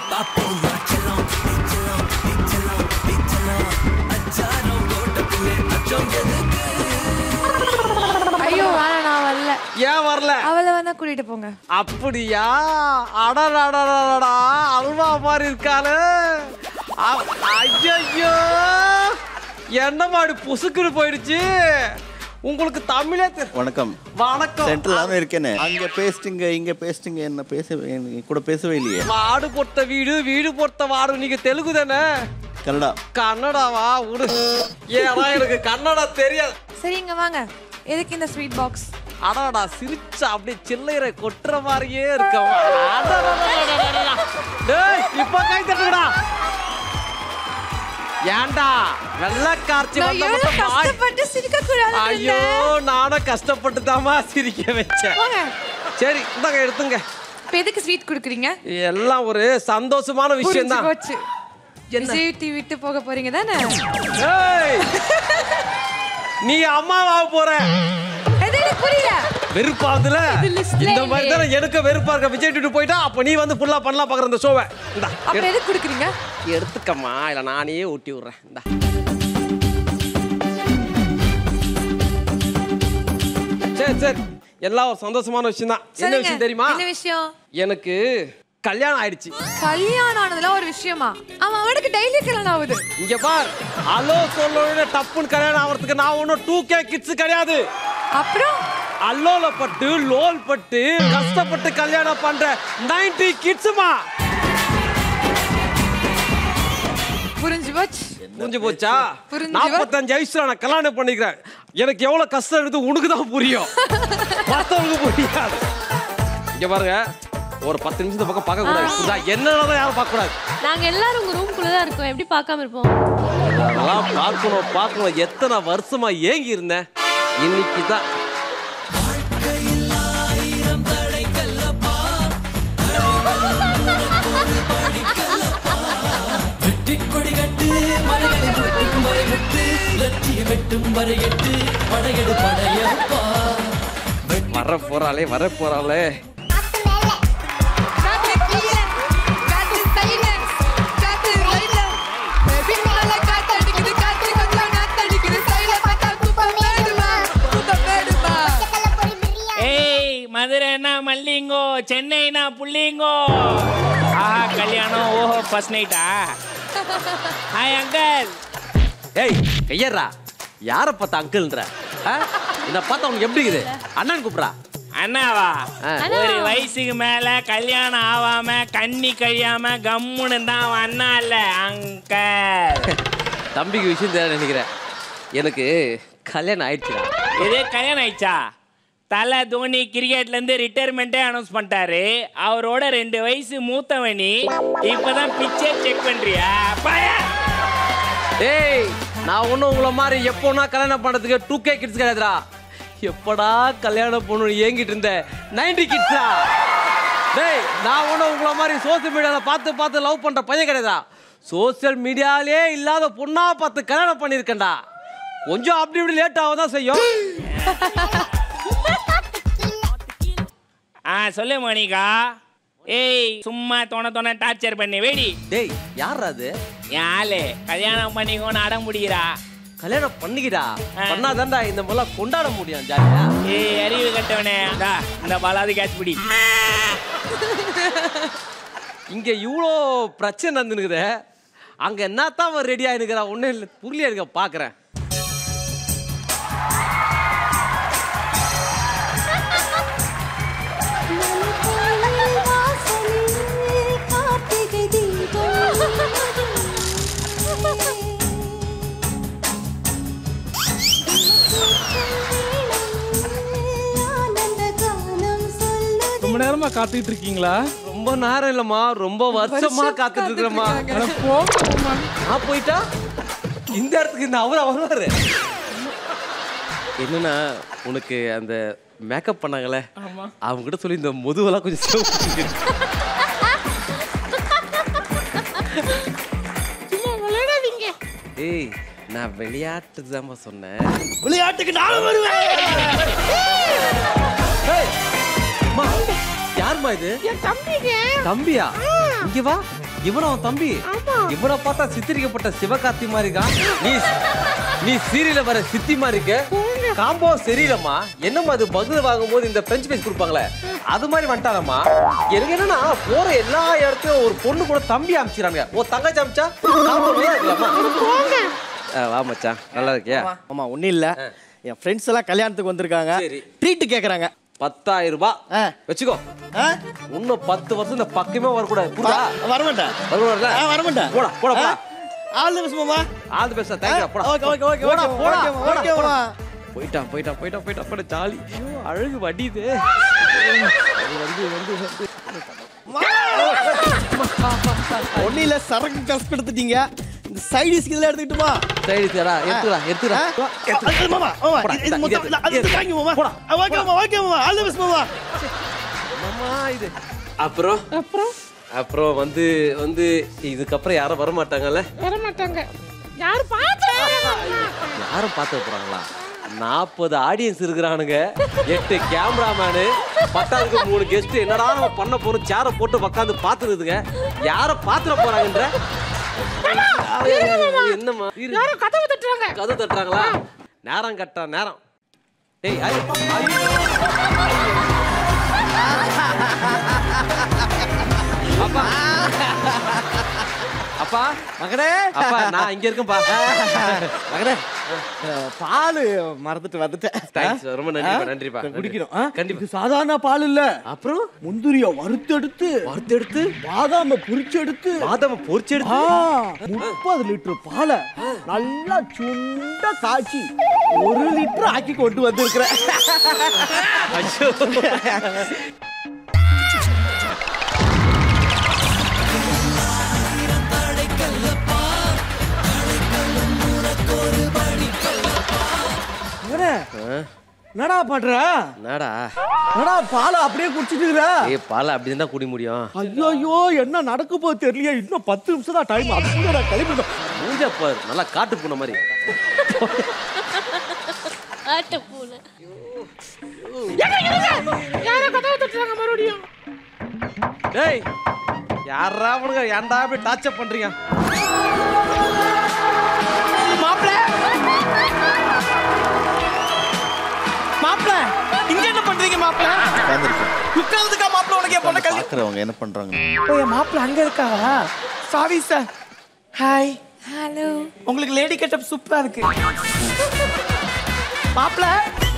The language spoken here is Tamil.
பாப்போம் வா செல்லம் நீ செல்லம் நீ செல்லம் நீ செல்லம் அச்சாரம் போட்ட பின்னே அச்சம் எதுக்கு ஐயோ வேணாம் நான் வரல ஏன் வரல அவளை வேணா கூட்டிட்டு போங்க அப்படியா அடடடடடா அல்வா மாதிரி இருக்காளு ஐயோ என்ன மாடி புசுக்குன்னு போயிடுச்சு உங்களுக்கு தமிழே தெரி- வணக்கம் வணக்கம் சென்ட்ரலாக இருக்கேனே அங்க பேசிட்டுங்க இங்க பேசிட்டுங்க என்ன பேச என் கூட பேசவே இல்லையே வாடு பொட்ட வீடு வீடு பொட்ட வாடு நீங்க தெலுங்கு தானே கன்னடா கன்னடாவா விடு ஏன்னா எனக்கு கன்னடா தெரியாது சரி இங்க வாங்க எதுக்கு இந்த ஸ்வீட் பாக்ஸ் அடடா சிரிச்சா அப்படியே சில்லையரை கொட்டுற மாதிரியே இருக்கவன் அடடடடடடடா. டேய் இப்ப கை தட்டுடா ஏன்டா வெள்ளக்கார்ச்சி நான் வந்த எவ்வளவு மட்டும் வாய் கஷ்டப்பட்டு சிரிக்க கூடாது ஐயோ நானும் கஷ்டப்பட்டு தாமா சிரிக்க வச்சேன் போங்க சரி இந்தாங்க எடுத்துங்க இப்ப எதுக்கு ஸ்வீட் குடுக்குறீங்க எல்லாம் ஒரு சந்தோஷமான விஷயம் புரிஞ்சு தான் போச்சு விஜய் டிவி விட்டு போக போறீங்க தானே ஏய் நீ அம்மாவாக போற எது எனக்கு புரியல வெறுப்பாதுல இது listல இந்த மாதிரி இல்லையே. தானே எனக்கு வெறுப்பா இருக்க விஜய் டிவி போயிட்டா அப்ப நீ வந்து ஃபுல்லா பண்ணலாம் பாக்குற இந்த ஷோவை இந்தா அப்புறம் எதுக்கு குடுக்குறீங்க எடுத்துக்கம்மா இல்ல நானே ஊட்டி விடுறேன் இந்தா சரி சரி எல்லாம் ஒரு சந்தோஷமான விஷயம் தான் என்ன சொல்லுங்க விஷயம் தெரியுமா என்ன விஷயம் எனக்கு கல்யாணம் ஆயிடுச்சு கல்யாணம் ஆனதுலாம் ஒரு விஷயமா அவன் அவனுக்கு டெய்லி கல்யாணம் ஆகுது இங்க பார் அலோ சொல்ல டப்புன்னு கல்யாணம் ஆகிறதுக்கு நான் ஒன்றும் டூ கே கிட்ஸ் கிடையாது அப்புறம் அல்லோல பட்டு லோல் பட்டு கஷ்டப்பட்டு கல்யாணம் பண்ற 90 கிட்ஸுமா புரிஞ்சு போச்சு புரிஞ்சு போச்சா புரிஞ்சு நாற்பத்தஞ்சு வயசுல நான் கல்யாணம் பண்ணிக்கிறேன் எனக்கு எவ்வளவு கஷ்டம் இருக்குது உனக்கு தான் புரியும் மத்தவங்களுக்கு புரியாது இங்க பாருங்க ஒரு பத்து நிமிஷத்து பக்கம் பார்க்க கூடாது புரியுதா? என்னதான் யாரும் பார்க்க கூடாது நாங்க எல்லாரும் உங்க ரூம்குள்ள தான் இருக்கோம் எப்படி பார்க்காம இருப்போம் அதெல்லாம் பார்க்கணும் பார்க்கணும் எத்தனை வருஷமா ஏங்கி இருந்தேன் இன்னைக்கு தான் வெட்டி கொடி கட்டு மலைகளை வெட்டும் வரை வெட்டு லட்சிய வெட்டும் வரை எட்டு படையெடு படையப்பா வர போறாளே வர போறாளே காத்து கீழே, காத்து சைடுல, காத்து ரைட்ல. பின்னால காத்து அடிக்குது, காத்து கொஞ்சம் நாத்து அடிக்குது. சைடுல பார்த்தா குப்பம் வேணுமா? குப்பம் வேணுமா? ஏய் மதுரைனா மல்லிங்கோ சென்னைனா புள்ளிங்கோ ஆஹா கல்யாணம் ஓஹோ ஃபர்ஸ்ட் நைட்டா ஹாய் அங்கிள் ஏய் கையறா யார பார்த்த அங்கிள்ன்ற ஆ? இத பார்த்தா உனக்கு எப்படி இருக்குது அண்ணன் கூப்பிடுறா அண்ணாவா ஆ. ஒரு வயசுக்கு மேல கல்யாணம் ஆகாம கண்ணி கழியாம கம்முன்னு தான் அவன் அண்ணா இல்ல அங்கிள் தம்பிக்கு விஷயம் தெரியாது நினைக்கிறேன் எனக்கு கல்யாணம் ஆயிடுச்சுடா இது கல்யாணம் ஆயிடுச்சா தலை தோனி கிரிக்கெட்ல இருந்து ரிட்டையர்மெண்ட்டே அனௌன்ஸ் பண்ணிட்டாரு அவரோட ரெண்டு வயசு மூத்தவனி இப்பதான் பிச்சே செக் பண்றியா பயா ஏய் நான் ஒன்றும் உங்களை மாதிரி எப்போனா கல்யாணம் பண்ணுறதுக்கு டூ கே கிட்ஸ் கிடையாதுடா எப்படா கல்யாணம் பண்ணணும் ஏங்கிட்டு இருந்தேன் நைன்டி கிட்ஸா டேய் நான் ஒன்றும் உங்களை மாதிரி சோசியல் மீடியாவில் பார்த்து பார்த்து லவ் பண்ணுற பையன் கிடையாதா சோசியல் மீடியாலே இல்லாத பொண்ணா பார்த்து கல்யாணம் பண்ணியிருக்கேன்டா கொஞ்சம் அப்படி இப்படி லேட் ஆக தான் செய்யும் ஆ சொல்லு மோனிகா ஏய் சும்மா தோண தோண டார்ச்சர் பண்ணி வேடி டேய் யார் அது என் ஆளு கல்யாணம் பண்ணிக்கோன்னு அடம் முடிகிறா கல்யாணம் பண்ணிக்கிடா ஆ. பண்ணாதான்டா இந்த மாதிரிலாம் கொண்டாட முடியும் ஜாலியா ஏய் அறிவு கட்டவனே இந்தா, இந்த பாலாவது கேட்ச் பிடி இங்க இவ்வளோ பிரச்சனை நடந்துனுக்குது அங்க என்னத்தான் அவன் ரெடி ஆயிருக்கிறா ஒன்றும் இல்லை புரியல இருக்க பார்க்குறேன் ரொம்ப நேரமா காத்துக்கிட்டு இருக்கீங்களா ரொம்ப நேரம் இல்லம்மா ரொம்ப வருஷமா வருஷம் காத்துட்டு இருக்கிறேம்மா காத்துட்டு அட போங்கம்மா. நான் போயிட்டா இந்த இடத்துக்கு இந்த அவரா வருவாரு என்னன்னா உனக்கு அந்த மேக்கப் பண்ணாங்களே ஆமா. அவங்க கிட்ட சொல்லி இந்த முதுவெல்லாம் கொஞ்சம் சிவப்பு ஏய் நான் விளையாட்டு தான்ப்பா சொன்னேன் விளையாட்டுக்கு நானும் வருவேன் ஏய், அம்மா, யாரும்மா இது என் தம்பிங்க தம்பியா இங்க வா இவன் அவன் தம்பி இவனை பார்த்தா சித்தரிக்கப்பட்ட சிவகார்த்தி மாதிரி இருக்கான் நீ நீ சீரியல வர சித்தி மாதிரி இருக்க காம்போ சரியில்லம்மா என்னம்மா அது பகுல வாங்கும்போது இந்த பிரெஞ்சு பேஸ் கொடுப்பாங்களே அது மாதிரி வந்துட்டாரம்மா எனக்கு என்னன்னா போற எல்லா இடத்துலயும் ஒரு பொண்ணு கூட தம்பி அமிச்சிடறாங்க ஓ தங்கச்சி அமிச்சா காம்போ நல்லா இருக்கலாமா ஆ, வா மச்சான் நல்லா இருக்கியா ஆமா ஒண்ணும் இல்ல என் ஃப்ரெண்ட்ஸ் எல்லாம் கல்யாணத்துக்கு வந்திருக்காங்க சரி. ட்ரீட் கேக்குறாங்க பத்தாயிரம் ரூபாய் ஆ. வச்சுக்கோ ஆ? இன்னும் பத்து வருஷம் இந்த பக்கமே வரக்கூடாது புரியுதா வரமாட்டேன் வருவார்ல ஆ, வரமாட்டேன் போடா போடா போடா ஆல் தி பெஸ்ட் மாமா ஆல் தி பெஸ்ட் தேங்க்யூ போடா ஓகே ஓகே ஓகே போடா ஓகே போடா ஓகே போடா ஓகே போடா மாமா போயிட்டான் போயிட்டான் போயிட்டான் போயிட்டான் போட ஜாலி ஐயோ, அழகு வடியுது அது வந்து வந்து வந்து ஒண்ணும் இல்ல சரக்கு கஷ்டம் எடுத்துட்டீங்க இந்த சைடிஸ்க்கு இதெல்லாம் எடுத்துக்கிட்டுமா சரி சரிடா எடுத்துடா எடுத்துடா அது மாமா மாமா போடா, இது- இது இந்தா, மொத்தம் இது இல்ல, அது எடு. தாங்கி மாமா போடா, ஆ, ஓகே மாமா ஓகே மாமா ஆல் தி பெஸ்ட் மாமா அம்மா இது அப்புறம் அப்புறம் அப்புறம் வந்து வந்து இதுக்கப்புறம் யாரும் வர மாட்டாங்கல்ல வர மாட்டாங்க யார் பார்த்து யாரும் பார்த்து போறாங்களா நாற்பது ஆடியன்ஸ் இருக்கிறானுங்க எட்டு கேமராமேனு பத்தாவதுக்கு மூணு கெஸ்ட் என்னடா நம்ம பண்ண போறோம் சேரை போட்டு உட்காந்து பார்த்துருதுங்க யார பாத்துட போறாங்கன்ற என்னம்மா இரு. யாரும் கதவு தட்டுறாங்க கதவு தட்டுறாங்களா நேரம் கட்ட நேரம் டேய் ஐ- ஐயோ. அப்பா அப்பா மகனே அப்பா நான் இங்க இருக்கேன்பா மகனே பால் மறந்துட்டு வந்துட்டேன் தேங்க்ஸ் ரொம்ப நன்றிப்பா நன்றிப்பா இதை குடிக்கணும் ஆ? கண்டிப்பா இது சாதாரண பால் இல்ல அப்புறம் முந்திரிய வறுத்தெடுத்து வறுத்தெடுத்து பாதாம புரிச்செடுத்து பாதாம பொரிச்சு எடுத்து ஆ, முப்பது லிட்டர் பாலை நல்லா சுண்ட காய்ச்சி ஒரு லிட்டர் ஆக்கி கொண்டு வந்திருக்கிறேன் ஐயோ மகனே, என்னடா பண்ற என்னடா என்னடா பாலை அப்படியே குடிச்சிட்டு இருக்கிற ஏய் பால் அப்படி தான் குடி முடியும் ஐயோ என்ன நடக்க போகுது தெரியலையே இன்னும் பத்து நிமிஷம் தான் டைம் அதுக்குள்ள நான் கிளம்பிடும் மூஞ்ச பாரு நல்லா காட்டு பூனை மாதிரி ஆட்ட பூனை யாரோ கதவு தட்டுறாங்க மறுபடியும் டேய் யாரா அவனுங்க ஏன்டா இப்படி டார்ச்சர் பண்றீங்க மாப்பிள மாப்பிள இங்க என்ன பண்றீங்க மாப்பிள உட்காந்துருக்கேன் உட்கார்ந்துக்கா மாப்பிள உனக்கு என் பொண்ணை கல்யாணம் பார்க்குறவங்க என்ன பண்ணுறாங்க ஓ என் மாப்பிள அங்க இருக்காரா சாரி சார் ஹாய் ஹலோ உங்களுக்கு லேடி கெட்டப் சூப்பரா இருக்கு மாப்பிள